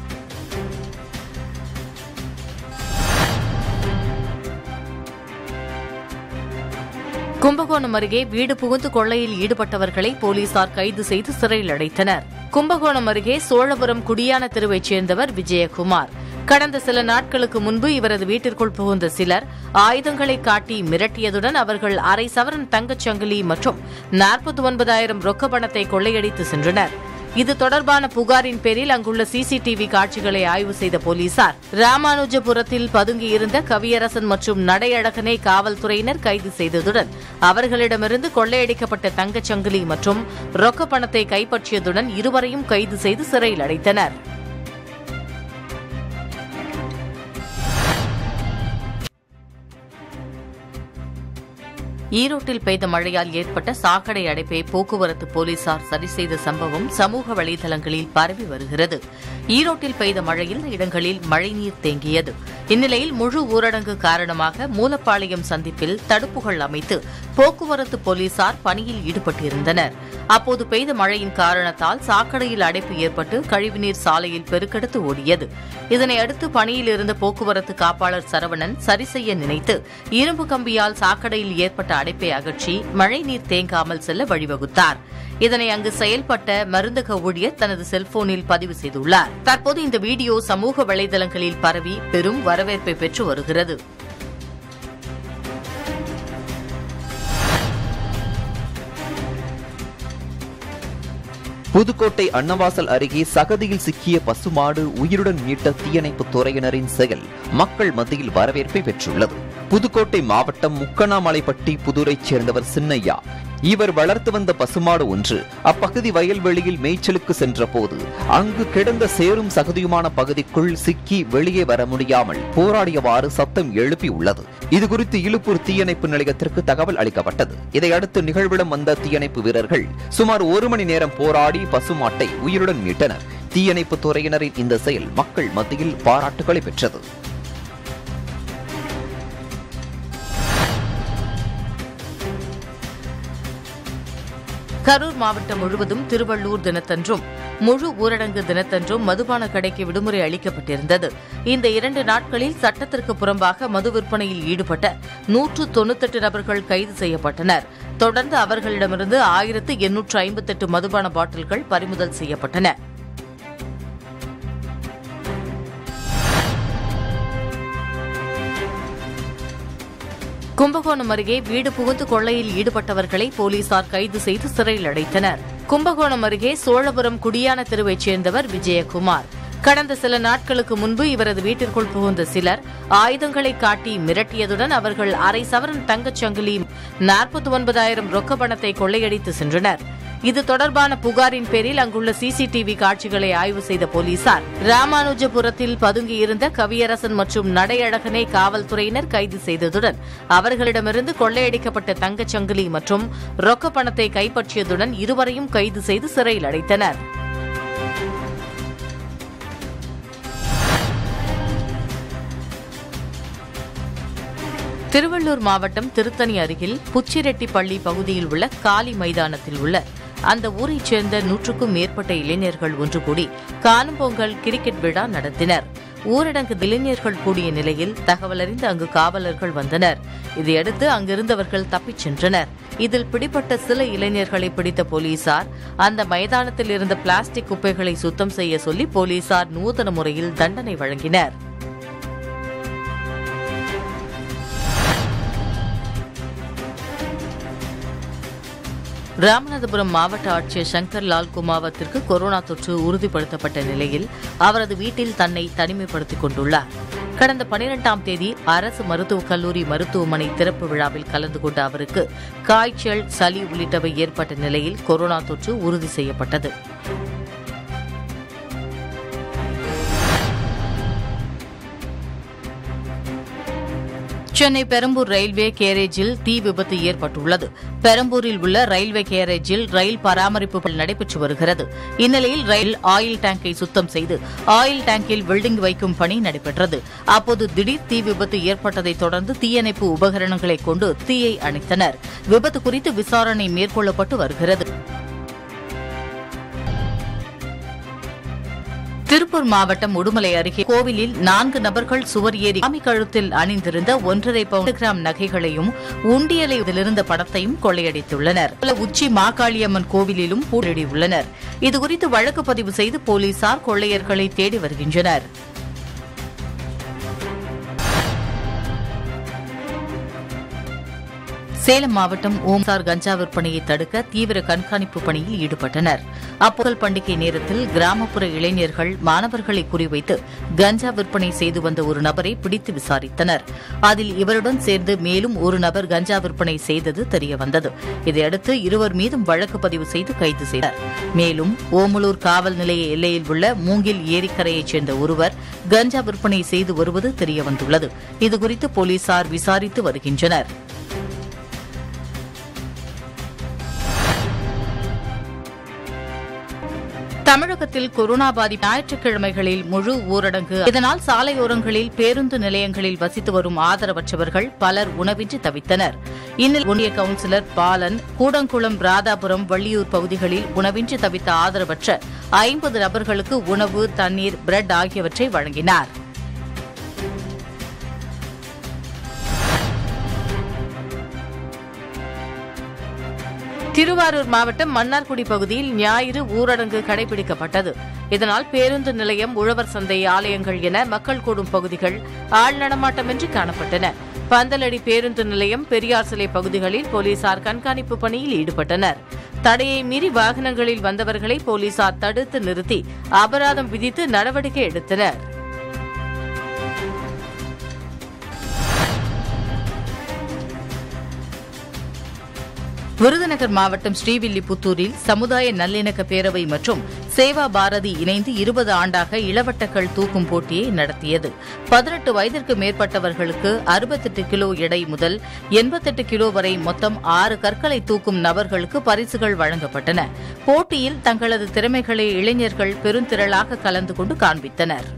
கும்பகோணம் அருகே வீடு புகுந்து கொள்ளையில் ஈடுபட்டவர்களை போலீசார் கைது செய்து சிறையில் அடைத்தனர் கும்பகோணம் அருகே சோழபுரம் குடியான தெருவைச் சேர்ந்தவர் விஜயகுமார் கடந்த சில நாட்களுக்கு முன்பு இவரது வீட்டிற்குள் புகுந்த சிலர் ஆயுதங்களை காட்டி மிரட்டியதுடன் அவர்கள் அரை சவரன் தங்கச் சங்கிலி மற்றும் நாற்பத்தி ஒன்பதாயிரம் ரொக்க பணத்தை கொள்ளையடித்து சென்றனர் இது தொடர்பான புகாரின் பேரில் அங்குள்ள சிசிடிவி காட்சிகளை ஆய்வு செய்த போலீசார் ராமானுஜபுரத்தில் பதுங்கியிருந்த கவியரசன் மற்றும் நடையழகனை காவல்துறையினர் கைது செய்ததுடன் அவர்களிடமிருந்து கொள்ளையடிக்கப்பட்ட தங்கச் சங்கிலி மற்றும் ரொக்க பணத்தை கைப்பற்றியதுடன் இருவரையும் கைது செய்து சிறையில் அடைத்தனர் ஈரோட்டில் பெய்த மழையால் ஏற்பட்ட சாக்கடை அடைப்பை போக்குவரத்து போலீசார் சரி செய்த சம்பவம் சமூக வலைதளங்களில் பரவி வருகிறது ஈரோட்டில் பெய்த மழையில் இடங்களில் மழைநீர் தேங்கியது இந்நிலையில் முழு ஊரடங்கு காரணமாக மூலப்பாளையம் சந்திப்பில் தடுப்புகள் அமைத்து போக்குவரத்து போலீசார் பணியில் ஈடுபட்டிருந்தனர் அப்போது பெய்த மழையின் காரணத்தால் சாக்கடையில் அடைப்பு ஏற்பட்டு கழிவுநீர் சாலையில் பெருக்கெடுத்து ஓடியது இதனை அடுத்து பணியில் இருந்த போக்குவரத்து காப்பாளர் சரவணன் சரி செய்ய நினைத்து இரும்பு கம்பியால் சாக்கடையில் ஏற்பட்ட அடைப்பை அகற்றி மழைநீர் தேங்காமல் செல்ல வழிவகுத்தார் இதனை அங்கு செயல்பட்ட மருந்தக ஊழியர் தனது செல்போனில் பதிவு செய்துள்ளார் தற்போது இந்த வீடியோ சமூக வலைதளங்களில் பரவி பெரும் வரவேற்பை பெற்று வருகிறது புதுக்கோட்டை அன்னவாசல் அருகே சகதியில் சிக்கிய பசுமாடு உயிருடன் மீட்ட தீயணைப்பு துறையினரின் செயல் மக்கள் மத்தியில் வரவேற்பை பெற்றுள்ளது புதுக்கோட்டை மாவட்டம் முக்கணாமலைப்பட்டி புதூரைச் சேர்ந்தவர் சின்னையா இவர் வளர்த்து வந்த பசுமாடு ஒன்று அப்பகுதி வயல்வெளியில் மேய்ச்சலுக்கு சென்றபோது அங்கு கிடந்த சேரும் சகதியுமான பகுதிக்குள் சிக்கி வெளியே வர முடியாமல் போராடியவாறு சத்தம் எழுப்பியுள்ளது இதுகுறித்து இலுப்பூர் தீயணைப்பு நிலையத்திற்கு தகவல் அளிக்கப்பட்டது இதையடுத்து நிகழ்விடம் வந்த தீயணைப்பு வீரர்கள் சுமார் ஒரு மணி நேரம் போராடி பசுமாட்டை உயிருடன் மீட்டனர் தீயணைப்பு துறையினரின் இந்த செயல் மக்கள் மத்தியில் பாராட்டுகளை பெற்றது கரூர் மாவட்டம் முழுவதும் திருவள்ளூர் தினத்தன்றும் முழு ஊரடங்கு தினத்தன்றும் மதுபான கடைக்கு விடுமுறை அளிக்கப்பட்டிருந்தது இந்த இரண்டு நாட்களில் சட்டத்திற்கு புறம்பாக மது விற்பனையில் ஈடுபட்ட நூற்று தொண்ணூத்தெட்டு நபர்கள் கைது செய்யப்பட்டனர் தொடர்ந்து அவர்களிடமிருந்து ஆயிரத்து எண்ணூற்று ஐம்பத்தெட்டு மதுபான பாட்டில்கள் பறிமுதல் செய்யப்பட்டன கும்பகோணம் அருகே வீடு புகுந்து கொள்ளையில் ஈடுபட்டவர்களை போலீசார் கைது செய்து சிறையில் அடைத்தனர் கும்பகோணம் அருகே சோழபுரம் குடியான தெருவைச் சேர்ந்தவர் விஜயகுமார் கடந்த சில நாட்களுக்கு முன்பு இவரது வீட்டிற்குள் புகுந்த சிலர் ஆயுதங்களை காட்டி மிரட்டியதுடன் அவர்கள் அரை சவரன் தங்கச் சங்கிலி நாற்பத்தி ஒன்பதாயிரம் ரொக்க பணத்தை கொள்ளையடித்து சென்றனர் இது தொடர்பான புகாரின் பேரில் அங்குள்ள சிசிடிவி காட்சிகளை ஆய்வு செய்த போலீசார் ராமானுஜபுரத்தில் பதுங்கியிருந்த கவியரசன் மற்றும் நடையழகனை காவல்துறையினர் கைது செய்ததுடன் அவர்களிடமிருந்து கொள்ளையடிக்கப்பட்ட தங்கச் சங்கிலி மற்றும் ரொக்க பணத்தை கைப்பற்றியதுடன் இருவரையும் கைது செய்து சிறையில் அடைத்தனர் திருவள்ளூர் மாவட்டம் திருத்தணி அருகில் புச்சிரெட்டிப்பள்ளி பகுதியில் உள்ள காலி மைதானத்தில் உள்ள அந்த ஊரைச் சேர்ந்த நூற்றுக்கும் மேற்பட்ட இளைஞர்கள் ஒன்று கூடி காணும் பொங்கல் கிரிக்கெட் விழா நடத்தினர் ஊரடங்கு இளைஞர்கள் கூடிய நிலையில் தகவல் அறிந்து அங்கு காவலர்கள் வந்தனர் இதையடுத்து அங்கிருந்தவர்கள் தப்பிச் சென்றனர் இதில் பிடிப்பட்ட சில இளைஞர்களை பிடித்த போலீசார் அந்த மைதானத்தில் இருந்த பிளாஸ்டிக் குப்பைகளை சுத்தம் செய்ய சொல்லி போலீசார் நூதன முறையில் தண்டனை வழங்கினர் ராமநாதபுரம் மாவட்ட ஆட்சியர் சங்கர் லால் குமாவத்திற்கு கொரோனா தொற்று உறுதிப்படுத்தப்பட்ட நிலையில் அவரது வீட்டில் தன்னை தனிமைப்படுத்திக் கொண்டுள்ளார் கடந்த பனிரெண்டாம் தேதி அரசு மருத்துவக் கல்லூரி மருத்துவமனை திறப்பு விழாவில் கலந்து கொண்ட அவருக்கு காய்ச்சல் சளி உள்ளிட்டவை ஏற்பட்ட நிலையில் கொரோனா தொற்று உறுதி செய்யப்பட்டது சென்னை பெரம்பூர் ரயில்வே கேரேஜில் தீ விபத்து ஏற்பட்டுள்ளது பெரம்பூரில் உள்ள ரயில்வே கேரேஜில் ரயில் பராமரிப்பு பணி நடைபெற்று வருகிறது இந்நிலையில் ரயில் ஆயில் டேங்கை சுத்தம் செய்து ஆயில் டேங்கில் வெல்டிங் வைக்கும் பணி நடைபெற்றது அப்போது திடீர் தீ விபத்து ஏற்பட்டதைத் தொடர்ந்து தீயணைப்பு உபகரணங்களை கொண்டு தீயை அணைத்தனர் விபத்து குறித்து விசாரணை மேற்கொள்ளப்பட்டு வருகிறது திருப்பூர் மாவட்டம் உடுமலை அருகே கோவிலில் நான்கு நபர்கள் சுவர் ஏறி சாமி கழுத்தில் அணிந்திருந்த ஒன்றரை பவுண்ட் கிராம் நகைகளையும் உண்டியலை இருந்த பணத்தையும் கொள்ளையடித்துள்ளனர் உச்சி மாகாளியம்மன் கோவிலிலும் பூடியுள்ளனர் இதுகுறித்து வழக்கு பதிவு செய்து போலீசார் கொள்ளையர்களை தேடி வருகின்றனர் சேலம் மாவட்டம் ஓம்சார் கஞ்சா விற்பனையை தடுக்க தீவிர கண்காணிப்பு பணியில் ஈடுபட்டனர் அப்பொங்கல் பண்டிகை நேரத்தில் கிராமப்புற இளைஞர்கள் மாணவர்களை குறிவைத்து கஞ்சா விற்பனை செய்து வந்த ஒரு நபரை பிடித்து விசாரித்தனர் அதில் இவருடன் சேர்ந்து மேலும் ஒரு நபர் கஞ்சா விற்பனை செய்தது தெரியவந்தது இதையடுத்து இருவர் மீதும் வழக்கு பதிவு செய்து கைது செய்தனர் மேலும் ஓமலூர் காவல் நிலைய எல்லையில் உள்ள மூங்கில் ஏரிக்கரையைச் சேர்ந்த ஒருவர் கஞ்சா விற்பனை செய்து வருவது தெரியவந்துள்ளது இதுகுறித்து போலீசார் விசாரித்து வருகின்றனர் தமிழகத்தில் கொரோனா பாதிப்பு ஞாயிற்றுக்கிழமைகளில் முழு ஊரடங்கு இதனால் சாலையோரங்களில் பேருந்து நிலையங்களில் வசித்து வரும் ஆதரவற்றவர்கள் பலர் உணவின்றி தவித்தனர் இந்நிலையில் ஒன்றிய கவுன்சிலர் பாலன் கூடங்குளம் ராதாபுரம் வள்ளியூர் பகுதிகளில் உணவின்றி தவித்த ஆதரவற்ற ஐம்பது நபர்களுக்கு உணவு தண்ணீர் பிரெட் ஆகியவற்றை வழங்கினார் திருவாரூர் மாவட்டம் மன்னார்குடி பகுதியில் ஞாயிறு ஊரடங்கு கடைபிடிக்கப்பட்டது இதனால் பேருந்து நிலையம் உழவர் சந்தை ஆலயங்கள் என மக்கள் கூடும் பகுதிகள் ஆள் நடமாட்டமின்றி காணப்பட்டன பந்தலடி பேருந்து நிலையம் பெரியார் சிலை பகுதிகளில் போலீசார் கண்காணிப்பு பணியில் ஈடுபட்டனர் தடையை மீறி வாகனங்களில் வந்தவர்களை போலீசார் தடுத்து நிறுத்தி அபராதம் விதித்து நடவடிக்கை எடுத்தனர் விருதுநகர் மாவட்டம் ஸ்ரீவில்லிபுத்தூரில் சமுதாய நல்லிணக்க பேரவை மற்றும் சேவா பாரதி இணைந்து இருபது ஆண்டாக இளவட்டக்கள் தூக்கும் போட்டியை நடத்தியது பதினெட்டு வயதிற்கு மேற்பட்டவர்களுக்கு அறுபத்தெட்டு கிலோ எடை முதல் எண்பத்தெட்டு கிலோ வரை மொத்தம் ஆறு கற்களை தூக்கும் நபர்களுக்கு பரிசுகள் வழங்கப்பட்டன போட்டியில் தங்களது திறமைகளை இளைஞர்கள் பெருந்திரளாக கலந்து கொண்டு காண்பித்தனர்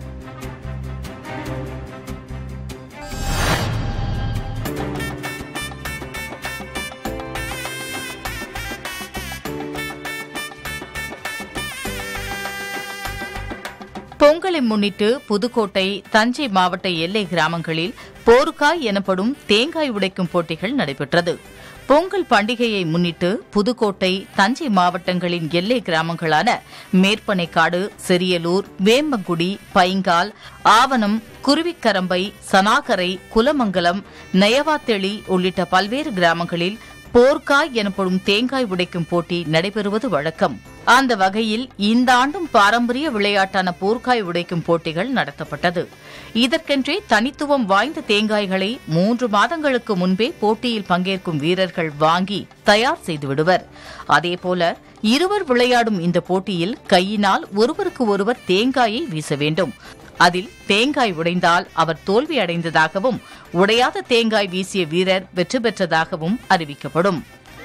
பொங்கலை முன்னிட்டு புதுக்கோட்டை தஞ்சை மாவட்ட எல்லை கிராமங்களில் போர்க்காய் எனப்படும் தேங்காய் உடைக்கும் போட்டிகள் நடைபெற்றது பொங்கல் பண்டிகையை முன்னிட்டு புதுக்கோட்டை தஞ்சை மாவட்டங்களின் எல்லை கிராமங்களான மேற்பனைக்காடு செரியலூர் வேம்பங்குடி பைங்கால் ஆவணம் குருவிக்கரம்பை சனாகரை குலமங்கலம் நயவாத்தெளி உள்ளிட்ட பல்வேறு கிராமங்களில் போர்க்காய் எனப்படும் தேங்காய் உடைக்கும் போட்டி நடைபெறுவது வழக்கம் அந்த வகையில் இந்த ஆண்டும் பாரம்பரிய விளையாட்டான போர்க்காய் உடைக்கும் போட்டிகள் நடத்தப்பட்டது இதற்கென்றே தனித்துவம் வாய்ந்த தேங்காய்களை மூன்று மாதங்களுக்கு முன்பே போட்டியில் பங்கேற்கும் வீரர்கள் வாங்கி தயார் செய்துவிடுவர் அதேபோல இருவர் விளையாடும் இந்த போட்டியில் கையினால் ஒருவருக்கு ஒருவர் தேங்காயை வீச வேண்டும் அதில் தேங்காய் உடைந்தால் அவர் தோல்வி அடைந்ததாகவும் உடையாத தேங்காய் வீசிய வீரர் வெற்றி பெற்றதாகவும் அறிவிக்கப்படும்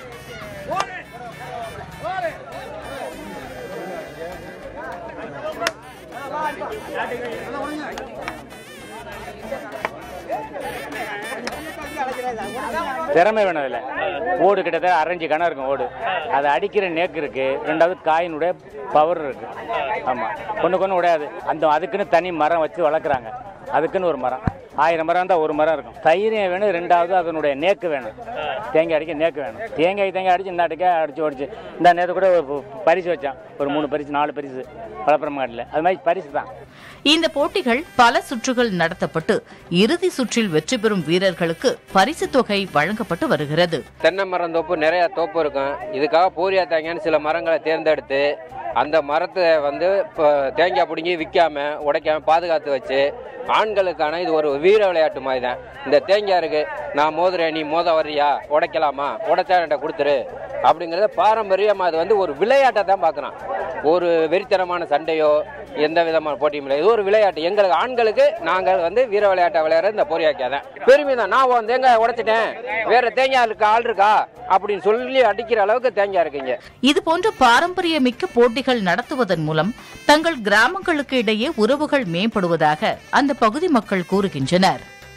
திறமை வேணும் அதில் ஓடு கிட்டத்தட்ட அரைஞ்சு கணம் இருக்கும் ஓடு அது அடிக்கிற நேக்கு இருக்கு ரெண்டாவது காயினுடைய பவர் இருக்கு ஆமாம் கொண்டு கொண்டு உடையாது அந்த அதுக்குன்னு தனி மரம் வச்சு வளர்க்குறாங்க அதுக்குன்னு ஒரு மரம் ஆயிரம் மரம் இருந்தால் ஒரு மரம் இருக்கும் தைரியம் வேணும் ரெண்டாவது அதனுடைய நேக்கு வேணும் தேங்காய் அடிக்க நேக்கு வேணும் தேங்காய் தேங்காய் அடிச்சு இந்த அடிக்க அடிச்சு ஓடிச்சு இந்த நேரத்து கூட ஒரு பரிசு வச்சான் ஒரு மூணு பரிசு நாலு பரிசு வளர்ப்புறம் காட்டில் அது மாதிரி பரிசு தான் இந்த போட்டிகள் பல சுற்றுகள் நடத்தப்பட்டு இறுதி சுற்றில் வெற்றி பெறும் வீரர்களுக்கு பரிசுத் தொகை வழங்கப்பட்டு வருகிறது தென்னை மரம் தோப்பு நிறைய தோப்பு இருக்கும் இதுக்காக போரியா தேங்காய்னு சில மரங்களை தேர்ந்தெடுத்து அந்த மரத்தை வந்து இப்போ தேங்காய் பிடுங்கி விற்காம உடைக்காம பாதுகாத்து வச்சு ஆண்களுக்கான இது ஒரு வீர விளையாட்டு மாதிரி தான் இந்த தேங்காய் இருக்கு நான் மோதுறேன் நீ மோத வர்றியா உடைக்கலாமா உடைச்சா என்கிட்ட கொடுத்துரு அப்படிங்கிறத பாரம்பரியமாக அது வந்து ஒரு விளையாட்டை தான் பார்க்குறான் ஒரு வெறித்தனமான சண்டையோ எந்த விதமான போட்டியும் இல்லை இது ஒரு விளையாட்டு எங்களுக்கு ஆண்களுக்கு நாங்கள் வந்து வீர விளையாட்டை விளையாடுற இந்த பொரியாக்கியா தான் பெருமை தான் நான் உன் தேங்காய் உடைச்சிட்டேன் வேற தேங்காய் இருக்கா ஆள் இருக்கா அப்படின்னு சொல்லி அடிக்கிற அளவுக்கு தேங்காய் இருக்குங்க இதுபோன்ற பாரம்பரியமிக்க போட்டிகள் நடத்துவதன் மூலம் தங்கள் கிராமங்களுக்கு இடையே உறவுகள் மேம்படுவதாக அந்த பகுதி மக்கள் கூறுகின்றனர்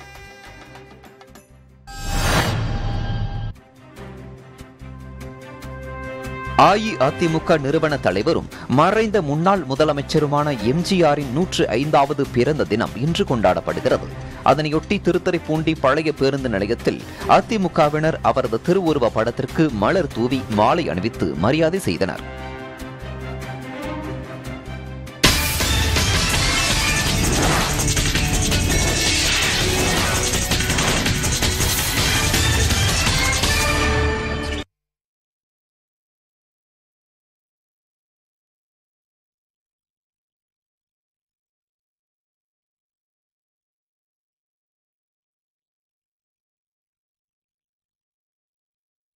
அஇஅதிமுக நிறுவன தலைவரும் மறைந்த முன்னாள் முதலமைச்சருமான எம்ஜிஆரின் நூற்று ஐந்தாவது பிறந்த தினம் இன்று கொண்டாடப்படுகிறது அதனையொட்டி திருத்துறைப்பூண்டி பழைய பேருந்து நிலையத்தில் அதிமுகவினர் அவரது திருவுருவ படத்திற்கு மலர் தூவி மாலை அணிவித்து மரியாதை செய்தனர்